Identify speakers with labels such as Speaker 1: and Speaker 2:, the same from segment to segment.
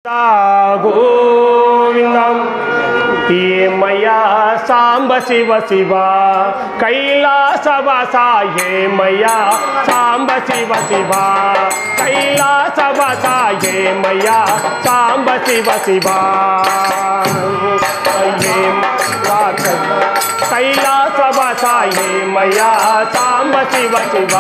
Speaker 1: గోవిందం ఏమయ్యా సాంబ శివ శివ కైలాసవాస ఏమయ్యా సాంబ శివ శివ కైలాసవాస ఏమయ్యా సాంబ శివ శివ కైలాసవాస ఏమయ్యా సాంబ శివ శివ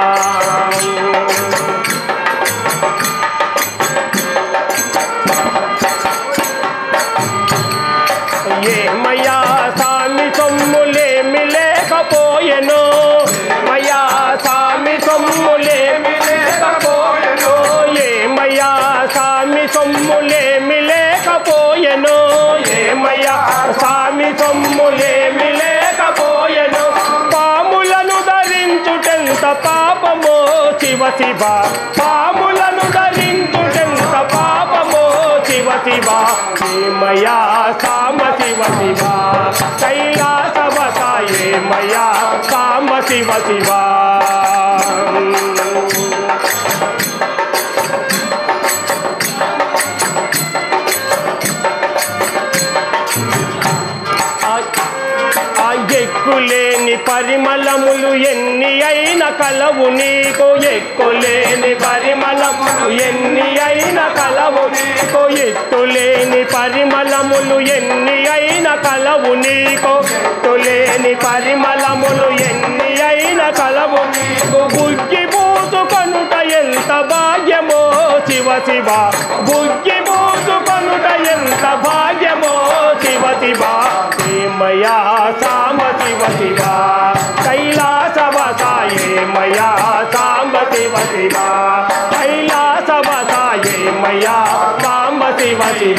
Speaker 1: ఏమయ్యా సామి సొమ్ములేమి లేకపోయెను మయా సామి సొమ్ములేమి లేకపోయెను ఏమయ్యా సామి సొమ్ములేమి లేకపోయెను ఏమయ్యా సామి సొమ్ములేమి లేకపోయెను పాములను ధరించుటెంత పాపమో శివ శివ పాములను ధరించుటెంత పాపమో శివ శివ ఏమయ్యా సామ శివ శివ కైలాసవత ఏమయ్యా సామ శివ శివ ఆ ఎక్కులేని పరిమళములు ఎన్ని అయిన కలవు నీకు ఎక్కులేని పరిమళములు ఎన్ని అయిన కలవు నీకు ఎత్తులేని పరిమళములు ఎన్ని అయిన కలవు నీకు ఎత్తులేని పరిమళములు ఎన్ని అయిన కలవు నీకు బుగ్గి పూసుకొనుట ఎంత భాగ్యమో శివ శివ బుగ్గి పూసుకొనుట ఎంత భాగ్యమో శివ శివ ఏమయ్యా సాంబ శివ శివ కైలాసవత ఏమయ్యా సాంబ శివ శివ కైలాసవత ఏమయ్యా సాంబ శివ శివ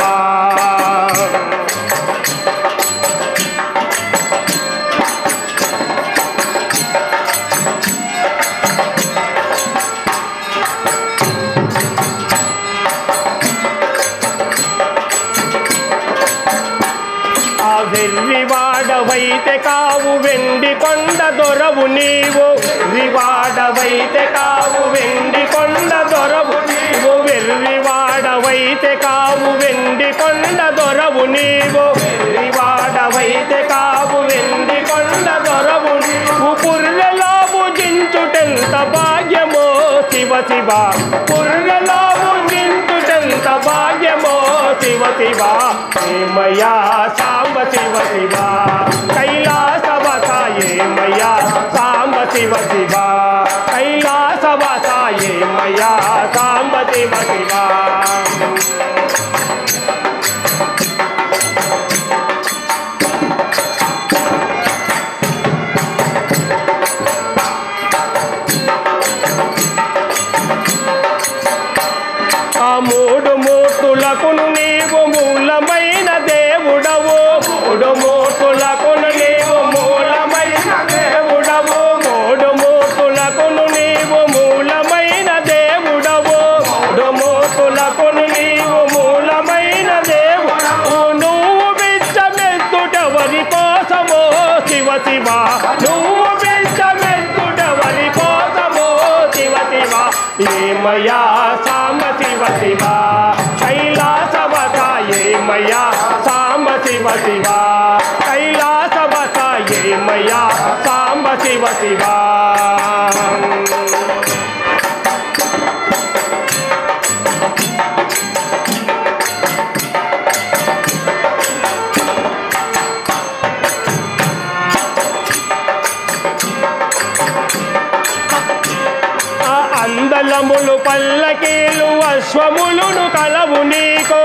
Speaker 1: ఆ వెర్రివాడవైతే కావు వెండి కొండ దొరవు నీవు రివాడవైతే కావు వెండి కొండ దొరవు నీవు వెర్రివాడవైతే కావు వెండి కొండ దొరవు నీవు రివాడవైతే కావు వెండి కొండ దొరవు నీవు పుర్రెలో భుజించుటెంత భాగ్యమో శివ శివ పుర్రెలో భుజించుటెంత భాగ్యమో శివ శివ ఏమయ్యా సాంబ శివ శివ కైలాసవత ఏమయ్యా సాంబ శివ శివ కైలాసవత ఏమయ్యా సాంబ శివ శివ ఆ మూడు మూర్తులకును నీవు మూలమైన దేవుడవు మూడు మూర్తులకును నీవు మూలమైన దేవుడవు మూడు మూర్తులకును నీవు మూలమైన దేవుడవు మూడు మూర్తులకును నీవు మూలమైన దేవుడవు నువ్వు బిచ్చమెత్తుటవరి కోసమో శివ శివ నువ్వు బిచ్చమెత్తుటవరి కోసమో శివ శివ ఏమయ్యా సాంబ శివ శివ కైలాసవత ఏమయ్యా సాంబ శివ శివ కైలాసవత ఏమయ్యా సాంబ శివ శివ ఆ అందలములు పల్లకీలు అశ్వములును కలవు నీకు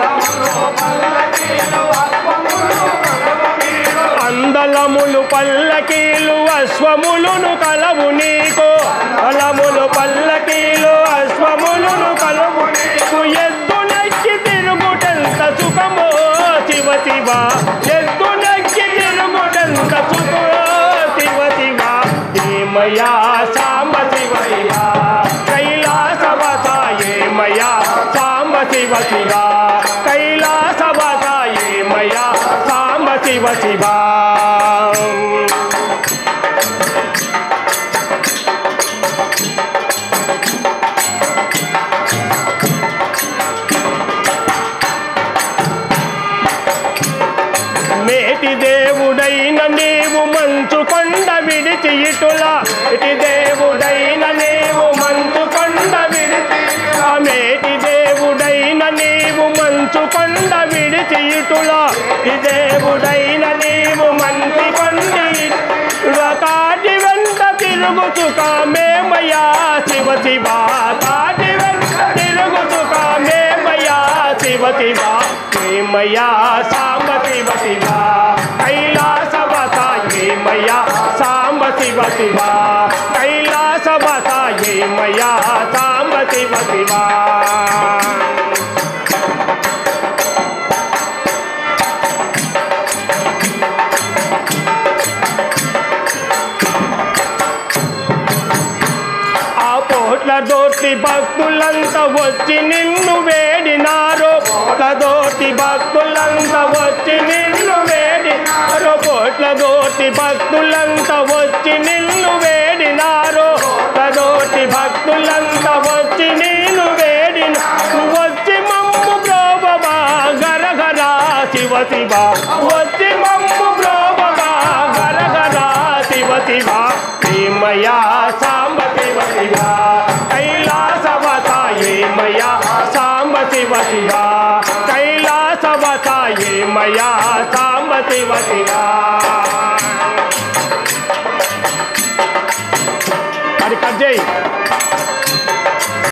Speaker 1: అందలములు పల్లకీలు అశ్వములును కలవు నీకు అలములు పల్లకీలు అశ్వములును కలవు నీకు ఎద్దు నెక్కి తిరుగుటెంత సుఖమో శివ శివ ఎద్దు నెక్కి తిరుగుటెంత సుఖమో శివ శివ ఏమయ్యా సాంబ శివ శివ కైలాసవత ఏమయ్యా సాంబ శివ శివ కైలాసవత ఏమయ్యా సాంబ శివ శివ దేవుడైన నీవు మంచి కొన్ని కాటి వెంట తిరుగుతు కామేమయ్యా శివ శివ కాటి వెంట తిరుగుతు కామేమయ్యా శివ శివ ఏమయ్యా సాంబ శివ శివ కైలాసవత ఏమయ్యా సాంబ శివ శివ కైలాసవత ఏమయ్యా సాంబ శివ శివ ఆ కోట్ల దోటి భక్తులంతా వచ్చి నిన్ను వేడినారు కోట్ల దోటి భక్తులంతా వచ్చి నిన్ను వేడినారు కోట్ల దోటి భక్తులంతా వచ్చి నిన్ను వేడినారు కోట్ల దోటి భక్తులంతా వచ్చి నిన్ను వేడిన వచ్చి మమ్ము ప్రోభవా గరగర శివ శివ వచ్చి మమ్ము ప్రోభవా గరగర శివ శివ ఏమయ్యా సాంబ శివ శివ కైలాసవత ఏమయ్యా సాంబ శివ శివ కైలాసవత ఏమయ్యా సాంబ శివ శివ అది కట్ చేయి